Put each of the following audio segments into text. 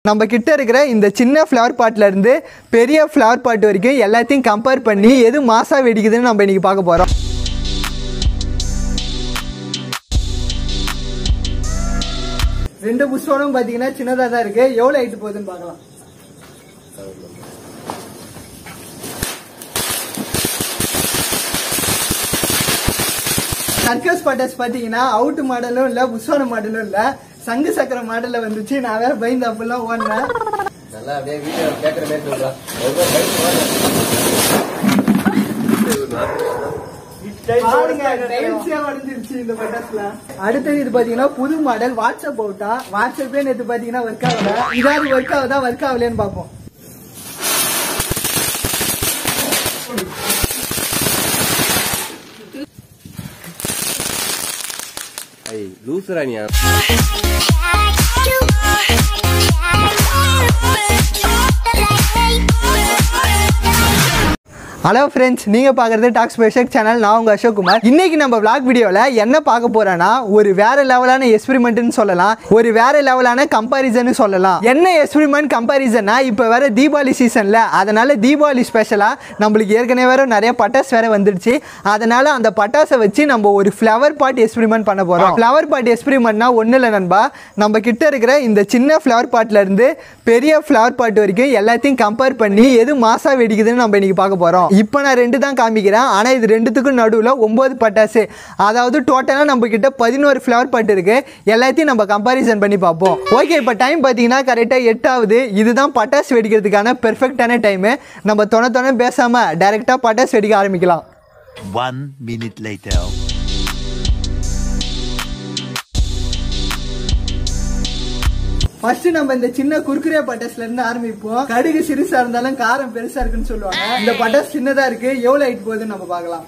நம்ம கிட்ட இருக்கிற இந்த சின்ன ஃப்ளவர் பாட்ல இருந்து பெரிய ஃப்ளவர் பாட் வரைக்கும் எல்லாத்தையும் கம்பேர் பண்ணி எது மாசா வெடிக்குதுன்னு நம்ம இன்னைக்கு பார்க்க போறோம் ரெண்டு புஷ்வானும் பாத்தீங்கன்னா சின்னதா தான் இருக்கு எவ்வளவு ஹைட் போகுதுன்னு பார்க்கலாம் சர்க்கஸ் பட்டாஸ் பாத்தீங்கன்னா அவுட் மாடலும் இல்ல புஷ்வான மாடலும் இல்ல சங்கு சக்கர மாடல்ல வந்துச்சு நான் வேற பயந்து அப்படிலாம் ஓடினேன் நல்லா அப்படியே வீடியோ கேட்குற மாதிரி சொல்றா ஒவ்வொரு பைக் பாருங்க, tiles ஏ உடைஞ்சிருச்சு இந்த பட்டாசுல. அடுத்தது இது பாத்தீங்கன்னா புது மாடல் வாட்ஸ்அப் அவுட்டா வாட்ஸ்அப்பே நேத்து பாத்தீங்கன்னா ஒர்க் ஆகல இதாவது ஒர்க் ஆகுதா ஒர்க் ஆகலையான்னு பாப்போம் ஐ லூசுரா நீ ஹலோ ஃப்ரெண்ட்ஸ் நீங்க பாக்குறது டாக்ஸ் பேஷக் சேனல் நான் உங்க அசோக் குமார் இன்னைக்கு நம்ம vlog வீடியோல என்ன பார்க்க போறோம்னா ஒரு வேற லெவலான எக்ஸ்பெரிமெண்ட்னு சொல்லலாம் ஒரு வேற லெவலான கம்பாரிசன் சொல்லலாம் என்ன எக்ஸ்பெரிமெண்ட் கம்பாரிசன்னா இப்போ வேற தீபாவளி சீசன்ல அதனால தீபாவளி ஸ்பெஷலா நம்மளுக்கு ஏற்கனவே வேற நிறைய பட்டாசு வேற வந்துடுச்சு அதனால அந்த பட்டாசை வச்சு நம்ம ஒரு ஃப்ளவர் பாட் எக்ஸ்பெரிமெண்ட் பண்ண போறோம் ஃப்ளவர் பாட் எக்ஸ்பெரிமெண்ட்னா ஒன்றும் இல்லை நண்பா நம்ம கிட்ட இருக்கிற இந்த சின்ன ஃப்ளவர் பாட்ல இருந்து பெரிய ஃப்ளவர் பாட் வரைக்கும் எல்லாத்தையும் கம்பேர் பண்ணி எது மாசா வெடிக்குதுன்னு நம்ம இன்னைக்கு பார்க்க போறோம் இப்போ நான் ரெண்டு தான் காமிக்கிறேன் ஆனால் இது ரெண்டுத்துக்கும் நடுவில் ஒம்பது பட்டாசு அதாவது டோட்டலாக நம்ம கிட்ட பதினோரு ஃப்ளவர் பாட் இருக்கு எல்லாத்தையும் நம்ம கம்பாரிசன் பண்ணி பார்ப்போம் ஓகே இப்போ டைம் பார்த்தீங்கன்னா கரெக்டாக எட்டாவது இதுதான் பட்டாசு வெடிக்கிறதுக்கான பெர்ஃபெக்டான டைமு நம்ம தொண தொண பேசாமல் டைரெக்டாக பட்டாசு வெடிக்க ஆரம்பிக்கலாம் One minute later. ஃபர்ஸ்ட் நம்ம இந்த சின்ன குர்குரே பட்டாசுல இருந்து ஆரம்பிப்போம் கடுகு சிறுசா இருந்தாலும் காரம் பெருசா இருக்குன்னு சொல்லுவாங்க இந்த பட்டாசு சின்னதா இருக்கு எவ்வளவு ஹைட் போகுதுன்னு நம்ம பார்க்கலாம்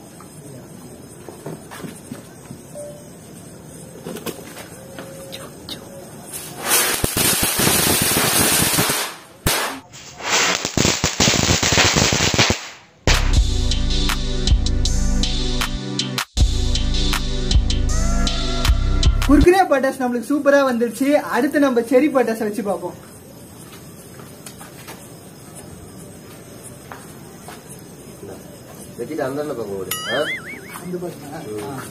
குர்குரே பட்டாஸ் நம்மளுக்கு சூப்பரா வந்துருச்சு அடுத்து நம்ம செரி பட்டாசை வச்சு பார்ப்போம் வச்சுட்டு அந்த பக்கம் ஓடு ஆ இந்த பக்கம் ஆ.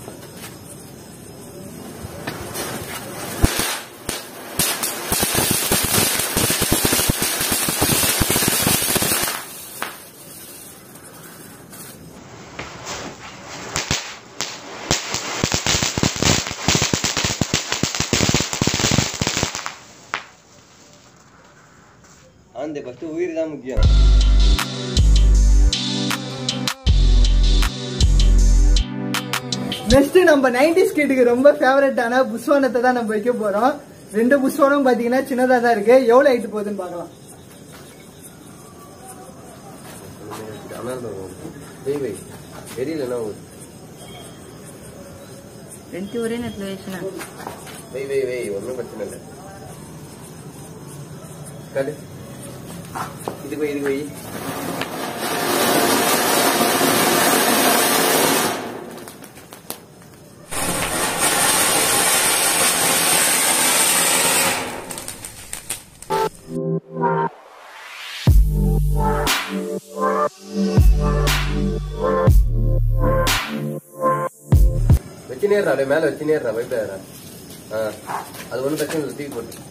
அந்த ஃபர்ஸ்ட் உயிர் தான் முக்கியம் நெக்ஸ்ட் நம்ம நைன்டிஸ் கிட்டுக்கு ரொம்ப ஃபேவரட்டான புஸ்வானத்தை தான் நம்ம வைக்க போறோம் ரெண்டு புஸ்வானம் பாத்தீங்கன்னா சின்னதா தான் இருக்கு எவ்வளவு ஹைட் போகுதுன்னு பார்க்கலாம் அண்ணாந்து பக்கம் வெய் வெய் தெரியலண்ணா ரெண்டு ஒரே நேரத்தில் வேசினா வெய் வெய் வெய் ஒன்றும் பிரச்சனை இல்லை கடு இது போய் இது போய் வச்சு நேர்றா அப்படியே மேல வச்சு நேர்றா வைப்பாரா ஆ அது ஒன்றும் பிரச்சனை இல்லை தூக்கி போட்டு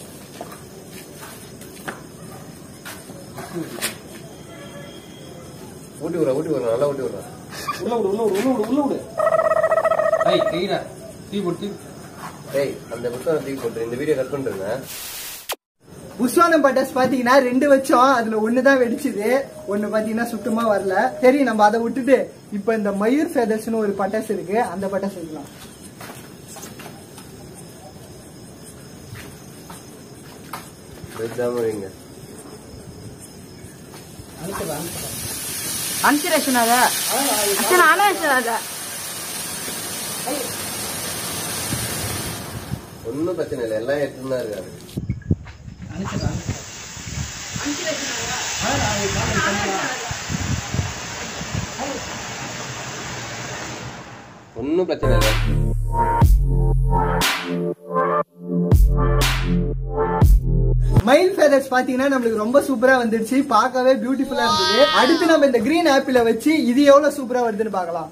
ஊட்டி விடுறா ஊட்டி விடுறா நல்லா ஊட்டி விடுறா உள்ள விடு உள்ள விடு உள்ள விடு உள்ள விடு ஏய் கைடா தீ போட்டு டேய் அந்த புத்தகம் தூக்கி போட்டு இந்த வீடியோ கட் பண்ணிருங்க புஸ்வானம் பட்டாஸ் பாத்தீங்கன்னா ரெண்டு வச்சோம் அதுல ஒண்ணு தான் வெடிச்சுது ஒண்ணு பாத்தீங்கன்னா சுத்தமா வரல சரி நம்ம அதை விட்டுட்டு இப்ப இந்த மயூர் ஃபெதர்ஸ்னு ஒரு பட்டாசு இருக்கு அந்த பட்டாசு வைக்கலாம் வச்சாம வைங்க அனுப்பிச்சிட சொன்னாத அச்சா நானும் சொன்னாத ஒன்றும் பிரச்சனை இல்லை எல்லாம் எடுத்துன்னு தான் இருக்காரு ஒன்றும் பிரச்சனை இல்லை மயில் ஃபெதர்ஸ் பாத்தீங்கன்னா நம்மளுக்கு ரொம்ப சூப்பரா வந்துருச்சு பார்க்கவே பியூட்டிஃபுல்லா இருந்தது அடுத்து நம்ம இந்த கிரீன் ஆப்பிள வச்சு இது எவ்வளவு சூப்பரா வருதுன்னு பார்க்கலாம்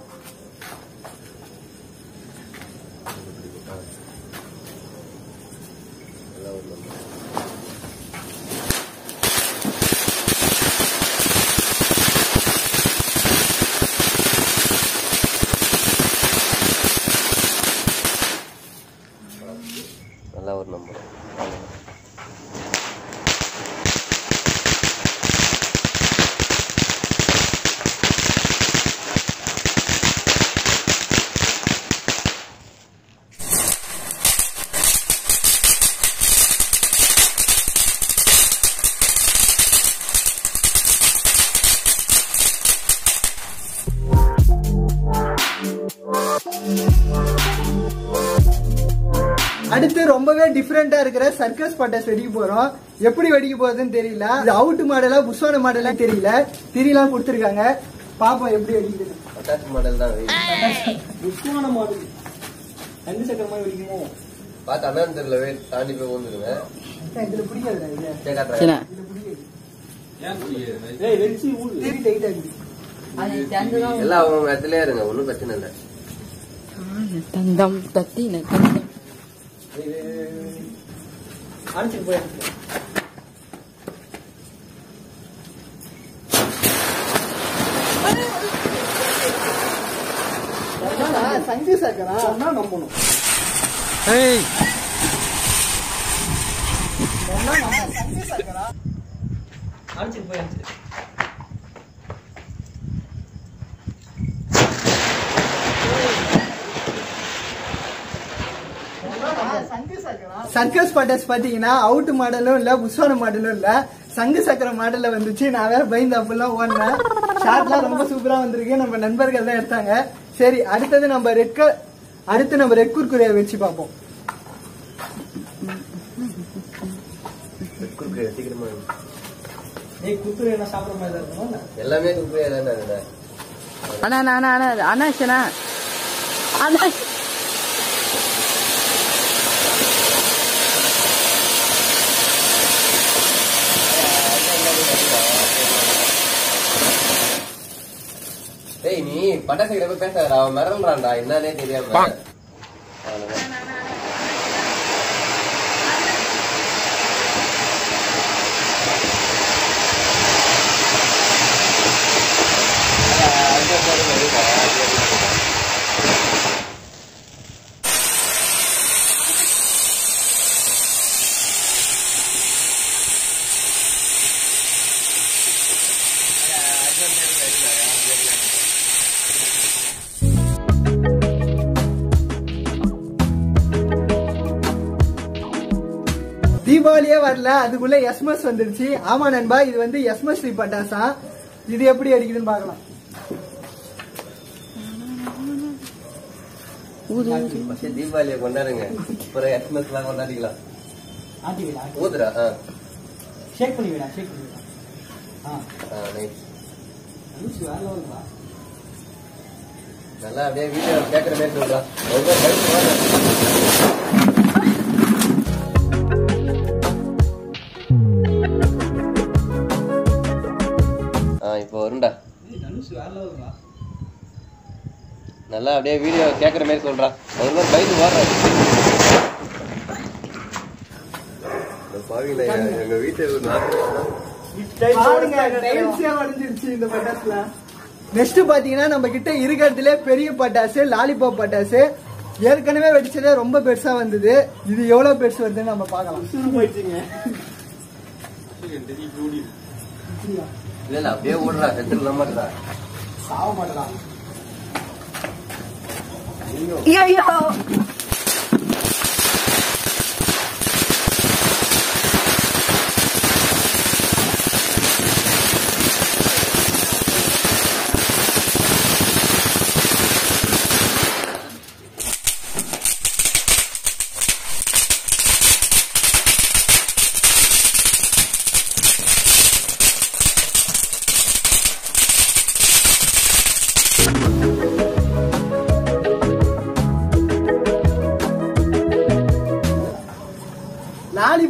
நல்லா ஒரு number. நல்லா ஒரு நம்பர் அடுத்து ரொம்பவே டிஃப்ரெண்டா இருக்கிற சர்க்கஸ் பட்டாஸ் வெடிக்க போறோம் எப்படி வெடிக்க போகுதுன்னு தெரியல இது அவுட் மாடலா புஷ்வான மாடலா தெரியல திரியெல்லாம் கொடுத்துருக்காங்க பாப்போம் எப்படி வெடிக்குது அட்டாச் மாடல் தான் வை. புஷ்வான மாடல் ரெண்டு சக்கரமா வெடிக்குமோ பார்த்து அண்ணான்னு தெரியல வே தாண்டி போய் வந்துருங்க இதுல பிடிக்காது இது சரி காட்டுறேன் சின்ன இதுல பிடிக்காது ஏன் புரியுது ஏய் வெடிச்சு திரி டைட் ஆகுது அது சேர்ந்துதான் எல்லாம் அவங்க இடத்துல இருங்க ஒன்றும் பிரச்சனை இல்லை தந்தம் தத்தின தந்தம் அனுப்பிச்சு போய் சங்கு சக்கரா நம்பணும் சங்கு சக்கரா அனுப்பிச்சு போய் அனுப்பிச்சு சர்க்கஸ் பட்டாஸ் பாத்தீங்கன்னா அவுட் மாடலும் இல்ல புஷ்வான மாடலும் இல்ல சங்கு சக்கர மாடல்ல வந்துச்சு நான் வேற பயந்து அப்பெல்லாம் ஓடினேன் ஷார்ட்லாம் ரொம்ப சூப்பரா வந்திருக்கு நம்ம நண்பர்கள் தான் எடுத்தாங்க சரி அடுத்தது நம்ம ரெட் அடுத்து நம்ம ரெட் குர்குரியை வச்சு பார்ப்போம் குறுக்கு சீக்கிரமா வை. ஏய் குர்குரே என்ன சாப்பிடுற மாதிரி தான் இருக்குமா எல்லாமே குறுக்கே தானே அதுல அண்ணா அண்ணா அண்ணா அண்ணா அண்ணா சின்ன அண்ணா டேய் நீ பட்டாசு கிட்ட போய் பேசாதடா அவன் மிரள்றான்டா என்னன்னே தெரியாம அவ்வளவுதான். தீபாவளியே வரல அதுக்குள்ள எஸ்மஸ் வந்துருச்சு ஆமா நண்பா இது வந்து எஸ்மஸ் ஸ்ரீ பட்டாசா இது எப்படி அடிக்குதுன்னு பார்க்கலாம் ஃபர்ஸ்ட் தீபாவளியை கொண்டாடுங்க அப்புறம் எக்ஸ்மஸ் எல்லாம் கொண்டாடிக்கலாம் ஆட்டி விடா ஊதுடா ஆ ஷேக் பண்ணி விடா ஷேக் பண்ணி விடா ஆ ஆ நைஸ் அனுப்பிச்சு வேற level பா. நல்லா அப்படியே வீடியோ கேட்கற மாதிரி சொல்றா ரொம்ப பயந்து வாங்க. ஆ இப்போ வரும்டா ஏய், தனுஷ் வேற level பா. நல்லா அப்படியே வீடியோ கேட்கற மாதிரி சொல்றா ஒரு மாதிரி பயந்து ஓடுறாரு பாவிங்களா எங்க வீட்டு பாருங்க, tiles ஏ உடைஞ்சிருச்சு இந்த பட்டாசுல. நெக்ஸ்ட் பாத்தீங்கன்னா நம்ம கிட்ட இருக்கிறதுலே பெரிய பட்டாசு லாலிபாப் பட்டாசு ஏற்கனவே வெடிச்சதே ரொம்ப பெருசா வந்தது இது எவ்வளவு பெருசு வருதுன்னு நம்ம பார்க்கலாம் இல்ல இல்ல அப்படியே ஓடுறா செத்துல மாட்டா சாவ மாட்டலாம் ஐயோ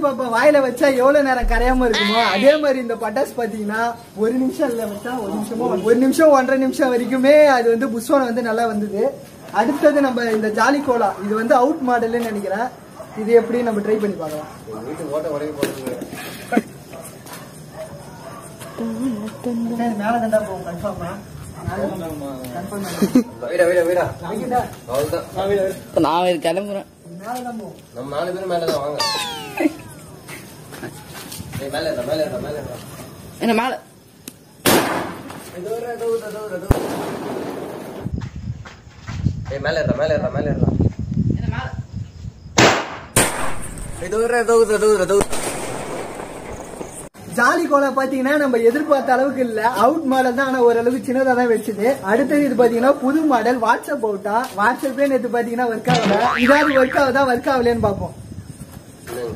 பாப்பா வாயில வச்சா எவ்வளவு நேரம் கரையாம இருக்குமோ அதே மாதிரி இந்த பட்டாசு பாத்தீங்கன்னா ஒரு நிமிஷம் இல்ல வச்சா ஒரு நிமிஷமோ ஒரு நிமிஷம் ஒன்றரை நிமிஷம் வரைக்குமே அது வந்து புஷ்வானம் வந்து நல்லா வந்தது அடுத்தது நம்ம இந்த ஜாலி கோலா இது வந்து அவுட் மாடல்னு நினைக்கிறேன் இது எப்படி நம்ம ட்ரை பண்ணி பார்க்கலாம் எங்க வீட்டு ஓட்ட உடனே போட்டுருங்க மேல தண்டா போகும் கன்ஃபார்மா கன்ஃபார்ம் வீடா வீடா வீடா அவ்வளவுதான் நான் இது கிளம்புறேன் மேலதான் போகும் நம்ம நாலு பேரும் மேலதான் வாங்க ஏய், மேல ஏறுடா, மேல ஏறுடா, மேல ஏறுடா. என்ன மேல இதோ இரு, இதோ இரு, இதோ இரு, இதோ இரு. ஏய், மேல ஏறுடா, மேல ஏறுடா, மேல ஏறுடா. என்ன மேல இதோ இரு, இதோ இரு, இதோ இரு, இதோ இரு. ஜாலி கோலா பாத்தீங்கன்னா நம்ம எதிர்பார்த்த அளவுக்கு இல்ல அவுட் மாடல் தான் ஆனா ஓரளவுக்கு சின்னதா தான் வச்சுது அடுத்தது இது பாத்தீங்கன்னா புது மாடல் வாட்ஸ்அப் அவுட்டா வாட்ஸ்அப்பே நேத்து பாத்தீங்கன்னா ஒர்க் ஆகல இதாவது ஒர்க் ஆகுதா ஒர்க் ஆகலையான்னு பாப்போம் என்னங்க?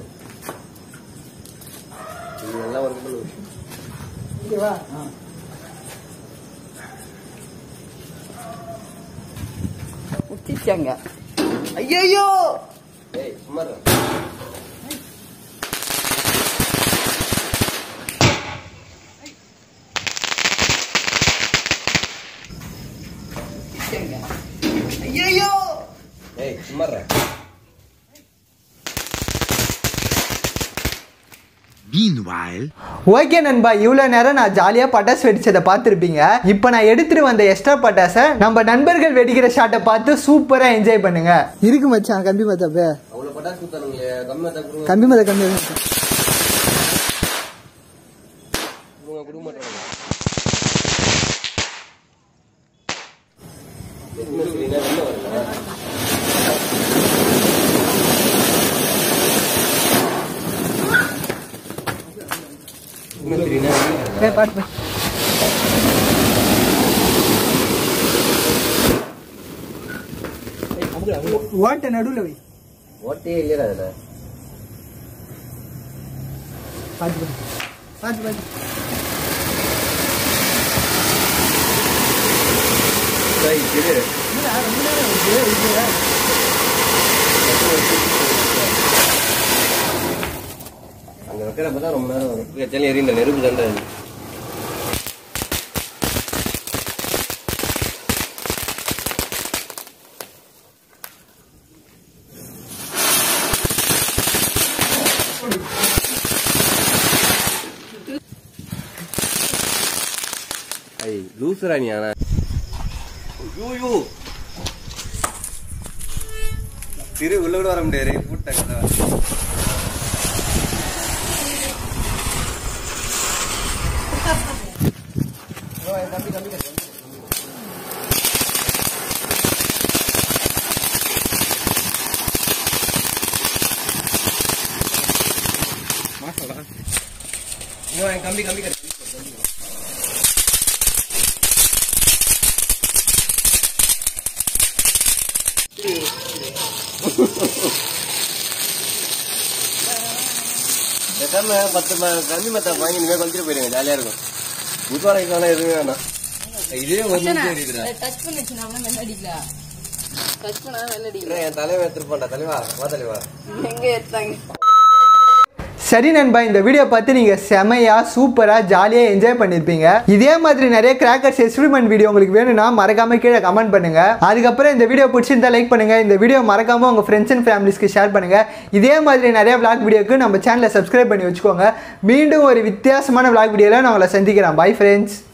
இது நல்லா work பண்ணுது. ஓகேவா முட்டிச்சாங்க ஐயோ ஏய், சும்மா இரு. ஐயோ ஏய், சும்மா இரு. Meanwhile, ஓகே நண்பா இவ்வளோ நேரம் நான் ஜாலியாக பட்டாசு வெடிச்சதை பார்த்துருப்பீங்க இப்போ நான் எடுத்துட்டு வந்த எக்ஸ்ட்ரா பட்டாசை நம்ம நண்பர்கள் வெடிக்கிற ஷாட்டை பார்த்து சூப்பராக என்ஜாய் பண்ணுங்க இருக்கு மச்சான் கம்பி மத்தாப்பே அவ்வளவு பட்டாசு குத்தானுங்களே, கம்மி தான் கொடுங்க. கம்பி மத்த கம்பி கொடுங்க, கொடுக்க மாட்டானுங்க. என்ன சொல்றீங்க? என்ன வருங்க? என்ன சொல்றீங்க? என்ன வருங்க? பாட்டு ஓட்ட நடுவில் வை ஓட்டையே இல்லையா அதுல பாட்டு பாட்டு பாட்டு பாட்டு சரி, இரு. அங்க வைக்கிறப்பதான் ரொம்ப நேரம் வரும் வச்சாலும் எரியுந்த நெருப்பு தாண்டா அது. ஐய் லூசுரா நீ ஆனா ஐயோ திரு உள்ள கூட வர முடியாது கூட்டாங்க கம்பி கம்பி கட்டு பேசாம பத்து ம- கம்மி மத்த வாங்கி இனிமே கொளுத்திட்டு போயிருங்க ஜாலியா இருக்கும் புதுவாரைக்கு வேணா எதுவுமே வேணாம் இதே ஒரு நிமிஷம் எரியுதுடா டச் பண்ணுச்சுன்னா கூட மெல்ல அடிக்கல டச் பண்ணா மெல்ல அடிக்கல என் தலைவன் எடுத்துருப்பான்டா தலைவா வா தலைவா எங்க எடுத்தாங்க சரி நண்பா இந்த வீடியோ பார்த்து நீங்கள் செமையாக சூப்பராக ஜாலியாக என்ஜாய் பண்ணியிருப்பீங்க இதே மாதிரி நிறைய கிராக்கர்ஸ் எக்ஸ்பிரிமெண்ட் வீடியோ உங்களுக்கு வேணும்னா மறக்காம கீழே கமெண்ட் பண்ணுங்க அதுக்கப்புறம் இந்த வீடியோ பிடிச்சிருந்தா லைக் பண்ணுங்க இந்த வீடியோ மறக்காம உங்கள் ஃப்ரெண்ட்ஸ் அண்ட் ஃபேமிலிஸ்க்கு ஷேர் பண்ணுங்க இதே மாதிரி நிறைய vlog வீடியோக்கு நம்ம சேனலை சப்ஸ்கிரைப் பண்ணி வச்சுக்கோங்க மீண்டும் ஒரு வித்தியாசமான vlog வீடியோவில் நான் உங்களை சந்திக்கிறேன் பை ஃப்ரெண்ட்ஸ்